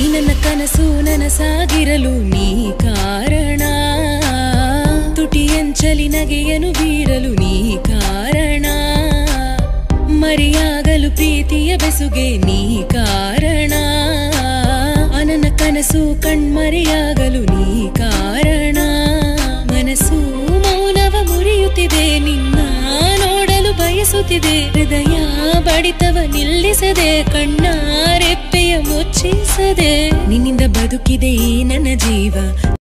ನನ್ನ ಕನಸು ನನಸಾಗಿರಲು ನೀ ಕಾರಣ ತುಟಿಯಂಚಲಿ ನಗೆಯನು ಬೀರಲು ನೀ ಕಾರಣ ಮರಿಯಾಗಲು ಪ್ರೀತಿಯ ಬೆಸುಗೆ ನೀ ಕಾರಣ ಅನನ ಕನಸು ಕಣ್ಮರೆಯಾಗಲು ನೀ ಕಾರಣ ಮನಸ್ಸು ಮೌನವ ಮುರಿಯುತ್ತಿದೆ ನಿನ್ನ ನೋಡಲು ಬಯಸುತ್ತಿದೆ ಹೃದಯ ಬಡಿತವ ನಿಲ್ಲಿಸದೆ ಕಣ್ಣ ರೆಪ್ಪೆಯ ಮುಚ್ಚಿಸದೆ ನಿನ್ನಿಂದ ಬದುಕಿದೆ ಈ ನನ್ನ ಜೀವ